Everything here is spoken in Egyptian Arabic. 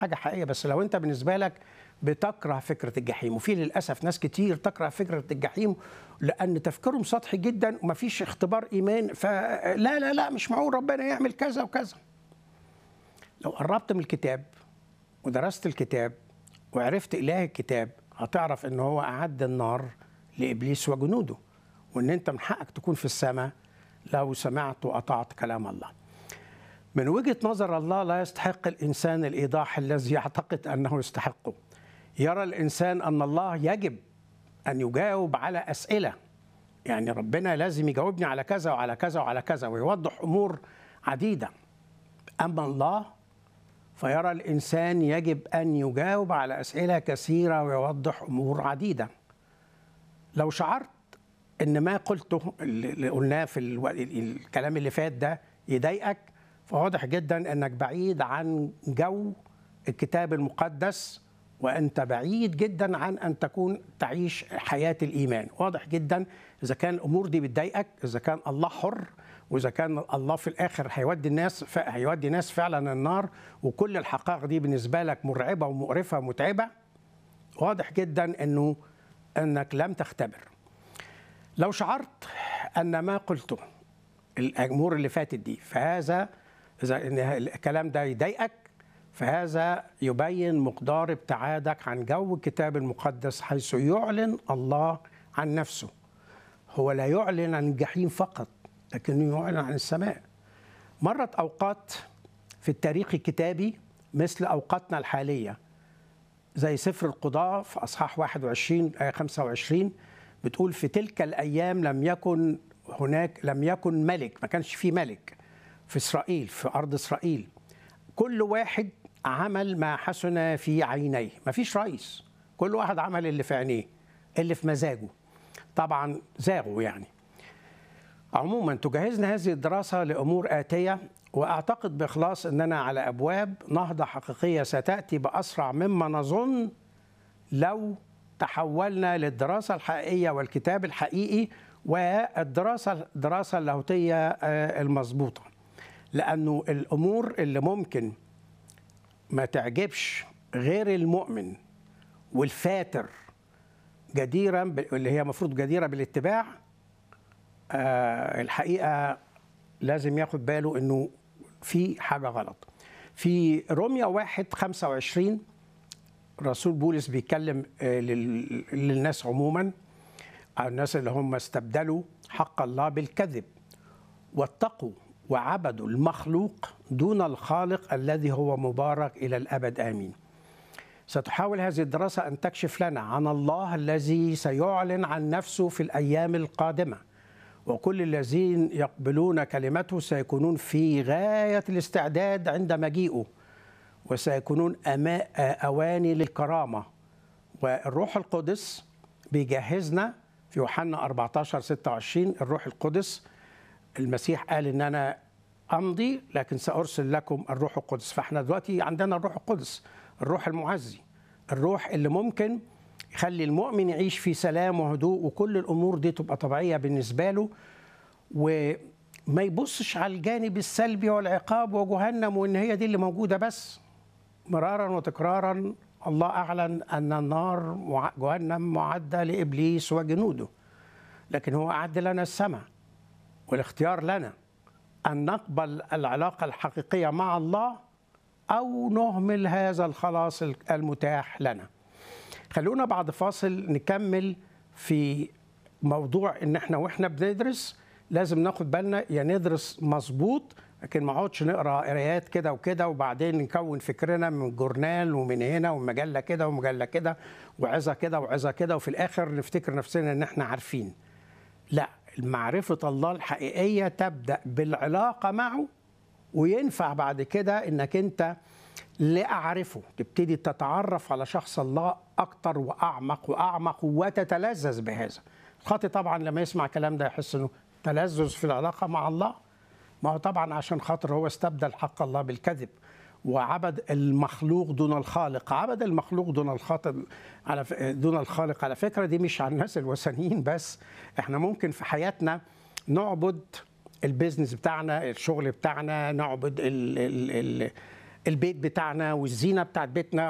حاجه حقيقيه بس لو انت بالنسبه لك بتكره فكره الجحيم وفي للاسف ناس كتير تكره فكره الجحيم لان تفكيرهم سطحي جدا ومفيش اختبار ايمان فلا لا لا مش معقول ربنا يعمل كذا وكذا لو قربت من الكتاب ودرست الكتاب وعرفت اله الكتاب هتعرف ان هو اعد النار لابليس وجنوده وان انت من حقك تكون في السماء لو سمعت واطعت كلام الله من وجهه نظر الله لا يستحق الانسان الايضاح الذي يعتقد انه يستحقه يرى الانسان ان الله يجب ان يجاوب على اسئله يعني ربنا لازم يجاوبني على كذا وعلى كذا وعلى كذا ويوضح امور عديده اما الله فيرى الانسان يجب ان يجاوب على اسئله كثيره ويوضح امور عديده لو شعرت ان ما قلته اللي قلناه في الو... الكلام اللي فات ده يضايقك فواضح جدا انك بعيد عن جو الكتاب المقدس وانت بعيد جدا عن ان تكون تعيش حياه الايمان واضح جدا اذا كان الامور دي بتضايقك اذا كان الله حر واذا كان الله في الاخر هيودي الناس ف... هيودي ناس فعلا النار وكل الحقائق دي بالنسبه لك مرعبه ومقرفه ومتعبه واضح جدا انه انك لم تختبر لو شعرت ان ما قلته الامور اللي فاتت دي فهذا اذا ان الكلام ده يضايقك فهذا يبين مقدار ابتعادك عن جو الكتاب المقدس حيث يعلن الله عن نفسه هو لا يعلن عن الجحيم فقط لكنه يعلن عن السماء مرت اوقات في التاريخ الكتابي مثل اوقاتنا الحاليه زي سفر القضاء في اصحاح 21 ايه 25 بتقول في تلك الايام لم يكن هناك لم يكن ملك ما كانش في ملك في اسرائيل في ارض اسرائيل كل واحد عمل ما حسن في عينيه ما فيش رئيس كل واحد عمل اللي في عينيه اللي في مزاجه طبعا زاغوا يعني عموما تجهزنا هذه الدراسه لامور اتيه واعتقد باخلاص اننا على ابواب نهضه حقيقيه ستاتي باسرع مما نظن لو تحولنا للدراسه الحقيقيه والكتاب الحقيقي والدراسه الدراسه اللاهوتيه المظبوطه لانه الامور اللي ممكن ما تعجبش غير المؤمن والفاتر جديرا اللي هي المفروض جديره بالاتباع آه الحقيقه لازم ياخد باله انه في حاجه غلط في روميا 1 25 رسول بولس بيتكلم آه للناس عموما الناس اللي هم استبدلوا حق الله بالكذب واتقوا وعبدوا المخلوق دون الخالق الذي هو مبارك الى الابد امين. ستحاول هذه الدراسه ان تكشف لنا عن الله الذي سيعلن عن نفسه في الايام القادمه. وكل الذين يقبلون كلمته سيكونون في غايه الاستعداد عند مجيئه وسيكونون اواني للكرامه والروح القدس بيجهزنا في يوحنا 14 26 الروح القدس المسيح قال ان انا امضي لكن سارسل لكم الروح القدس فاحنا دلوقتي عندنا الروح القدس الروح المعزي الروح اللي ممكن يخلي المؤمن يعيش في سلام وهدوء وكل الامور دي تبقى طبيعيه بالنسبه له وما يبصش على الجانب السلبي والعقاب وجهنم وان هي دي اللي موجوده بس مرارا وتكرارا الله اعلن ان النار جهنم معده لابليس وجنوده لكن هو اعد لنا السماء والاختيار لنا ان نقبل العلاقه الحقيقيه مع الله او نهمل هذا الخلاص المتاح لنا. خلونا بعد فاصل نكمل في موضوع ان احنا واحنا بندرس لازم ناخد بالنا يا ندرس مظبوط لكن ما اقعدش نقرا قرايات كده وكده وبعدين نكون فكرنا من جورنال ومن هنا ومجله كده ومجله كده وعظه كده وعظه كده وفي الاخر نفتكر نفسنا ان احنا عارفين. لا معرفة الله الحقيقية تبدأ بالعلاقة معه وينفع بعد كده انك انت لأعرفه تبتدي تتعرف على شخص الله أكتر وأعمق وأعمق وتتلذذ بهذا الخاطئ طبعا لما يسمع الكلام ده يحس انه تلذذ في العلاقة مع الله ما هو طبعا عشان خاطر هو استبدل حق الله بالكذب وعبد المخلوق دون الخالق عبد المخلوق دون الخاطئ على دون الخالق على فكره دي مش على الناس الوثنيين بس احنا ممكن في حياتنا نعبد البيزنس بتاعنا الشغل بتاعنا نعبد ال ال ال البيت بتاعنا والزينه بتاعت بيتنا